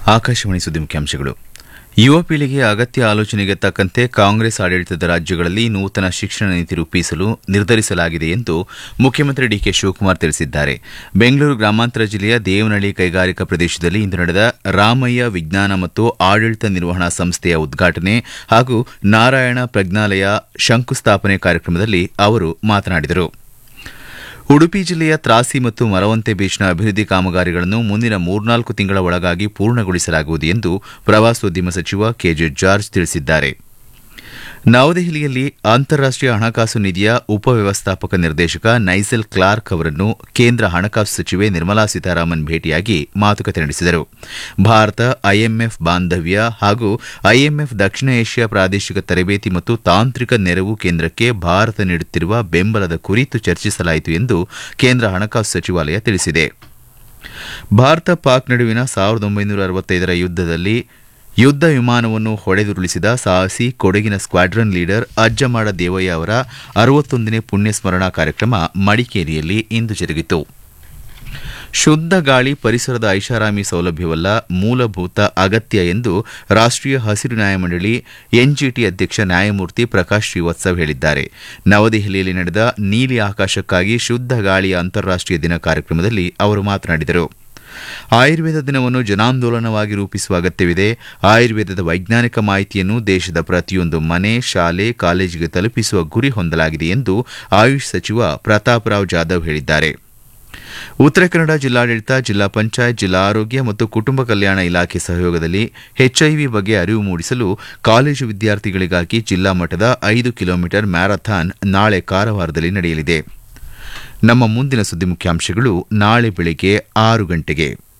ಆಕಾಶವಾಣಿ ಸುದ್ದಿ ಮುಖ್ಯಾಂಶಗಳು ಯುವ ಪೀಳಿಗೆಯ ಅಗತ್ಯ ಆಲೋಚನೆಗೆ ತಕ್ಕಂತೆ ಕಾಂಗ್ರೆಸ್ ಆಡಳಿತದ ರಾಜ್ಯಗಳಲ್ಲಿ ನೂತನ ಶಿಕ್ಷಣ ನೀತಿ ರೂಪಿಸಲು ನಿರ್ಧರಿಸಲಾಗಿದೆ ಎಂದು ಮುಖ್ಯಮಂತ್ರಿ ಡಿಕೆ ಶಿವಕುಮಾರ್ ತಿಳಿಸಿದ್ದಾರೆ ಬೆಂಗಳೂರು ಗ್ರಾಮಾಂತರ ಜಿಲ್ಲೆಯ ದೇವನಹಳ್ಳಿ ಕೈಗಾರಿಕಾ ಪ್ರದೇಶದಲ್ಲಿ ಇಂದು ನಡೆದ ರಾಮಯ್ಯ ವಿಜ್ಞಾನ ಮತ್ತು ಆಡಳಿತ ನಿರ್ವಹಣಾ ಸಂಸ್ಥೆಯ ಉದ್ಘಾಟನೆ ಹಾಗೂ ನಾರಾಯಣ ಪ್ರಜ್ಞಾಲಯ ಶಂಕುಸ್ಥಾಪನೆ ಕಾರ್ಯಕ್ರಮದಲ್ಲಿ ಅವರು ಮಾತನಾಡಿದರು ಉಡುಪಿ ಜಿಲ್ಲೆಯ ತ್ರಾಸಿ ಮತ್ತು ಮರವಂತೆ ಬೀಚ್ನ ಅಭಿವೃದ್ಧಿ ಕಾಮಗಾರಿಗಳನ್ನು ಮುಂದಿನ ಮೂರ್ನಾಲ್ಕು ತಿಂಗಳ ಒಳಗಾಗಿ ಪೂರ್ಣಗೊಳಿಸಲಾಗುವುದು ಎಂದು ಪ್ರವಾಸೋದ್ಯಮ ಸಚಿವ ಕೆಜೆ ಜಾರ್ಜ್ ತಿಳಿಸಿದ್ದಾರೆ ನವದೆಹಲಿಯಲ್ಲಿ ಅಂತಾರಾಷ್ಟೀಯ ಹಣಕಾಸು ನಿಧಿಯ ಉಪವ್ಯವಸ್ಥಾಪಕ ನಿರ್ದೇಶಕ ನೈಸೆಲ್ ಕ್ಲಾರ್ಕ್ ಅವರನ್ನು ಕೇಂದ್ರ ಹಣಕಾಸು ಸಚಿವೆ ನಿರ್ಮಲಾ ಸೀತಾರಾಮನ್ ಭೇಟಿಯಾಗಿ ಮಾತುಕತೆ ನಡೆಸಿದರು ಭಾರತ ಐಎಂಎಫ್ ಬಾಂಧವ್ಯ ಹಾಗೂ ಐಎಂಎಫ್ ದಕ್ಷಿಣ ಏಷ್ಯಾ ಪ್ರಾದೇಶಿಕ ತರಬೇತಿ ಮತ್ತು ತಾಂತ್ರಿಕ ನೆರವು ಕೇಂದ್ರಕ್ಕೆ ಭಾರತ ನೀಡುತ್ತಿರುವ ಬೆಂಬಲದ ಕುರಿತು ಚರ್ಚಿಸಲಾಯಿತು ಎಂದು ಕೇಂದ್ರ ಹಣಕಾಸು ಸಚಿವಾಲಯ ತಿಳಿಸಿದೆ ಭಾರತ ಪಾಕ್ ನಡುವಿನ ಸಾವಿರದ ಒಂಬೈನೂರ ಅರವತ್ತೈದರ ಯುದ್ದದಲ್ಲಿ ಯುದ್ದ ವಿಮಾನವನ್ನು ಹೊಡೆದುರುಳಿಸಿದ ಸಾಹಸಿ ಕೊಡಗಿನ ಸ್ಕ್ವಾಡ್ರನ್ ಲೀಡರ್ ಅಜ್ಜಮಾಡ ದೇವಯ್ಯ ಅವರ ಅರವತ್ತೊಂದನೇ ಪುಣ್ಯಸ್ಮರಣಾ ಕಾರ್ಯಕ್ರಮ ಮಡಿಕೇರಿಯಲ್ಲಿ ಇಂದು ಜರುಗಿತು ಶುದ್ದ ಗಾಳಿ ಪರಿಸರದ ಐಷಾರಾಮಿ ಸೌಲಭ್ಯವಲ್ಲ ಮೂಲಭೂತ ಅಗತ್ಯ ಎಂದು ರಾಷ್ಟೀಯ ಹಸಿರು ನ್ಯಾಯಮಂಡಳಿ ಎನ್ಜಿಟಿ ಅಧ್ಯಕ್ಷ ನ್ಯಾಯಮೂರ್ತಿ ಪ್ರಕಾಶ್ ಶ್ರೀವತ್ಸವ್ ಹೇಳಿದ್ದಾರೆ ನವದೆಹಲಿಯಲ್ಲಿ ನಡೆದ ನೀಲಿ ಆಕಾಶಕ್ಕಾಗಿ ಶುದ್ದ ಗಾಳಿಯ ಅಂತಾರಾಷ್ಟೀಯ ದಿನ ಕಾರ್ಯಕ್ರಮದಲ್ಲಿ ಅವರು ಮಾತನಾಡಿದರು ಆಯುರ್ವೇದ ದಿನವನ್ನು ಜನಾಂದೋಲನವಾಗಿ ರೂಪಿಸುವ ಅಗತ್ಯವಿದೆ ಆಯುರ್ವೇದದ ವೈಜ್ಞಾನಿಕ ಮಾಹಿತಿಯನ್ನು ದೇಶದ ಪ್ರತಿಯೊಂದು ಮನೆ ಶಾಲೆ ಕಾಲೇಜಿಗೆ ತಲುಪಿಸುವ ಗುರಿ ಹೊಂದಲಾಗಿದೆ ಎಂದು ಆಯುಷ್ ಸಚಿವ ಪ್ರತಾಪ್ರಾವ್ ಜಾಧವ್ ಹೇಳಿದ್ದಾರೆ ಉತ್ತರ ಕನ್ನಡ ಜಿಲ್ಲಾಡಳಿತ ಜಿಲ್ಲಾ ಪಂಚಾಯತ್ ಜಿಲ್ಲಾ ಆರೋಗ್ಯ ಮತ್ತು ಕುಟುಂಬ ಕಲ್ಯಾಣ ಇಲಾಖೆ ಸಹಯೋಗದಲ್ಲಿ ಎಚ್ಐವಿ ಬಗ್ಗೆ ಅರಿವು ಮೂಡಿಸಲು ಕಾಲೇಜು ವಿದ್ಯಾರ್ಥಿಗಳಿಗಾಗಿ ಜಿಲ್ಲಾ ಮಟ್ಟದ ಐದು ಕಿಲೋಮೀಟರ್ ಮ್ಯಾರಥಾನ್ ನಾಳೆ ಕಾರವಾರದಲ್ಲಿ ನಡೆಯಲಿದೆ ನಮ್ಮ ಮುಂದಿನ ಸುದ್ದಿ ಮುಖ್ಯಾಂಶಗಳು ನಾಳೆ ಬೆಳಿಗ್ಗೆ ಆರು ಗಂಟೆಗೆ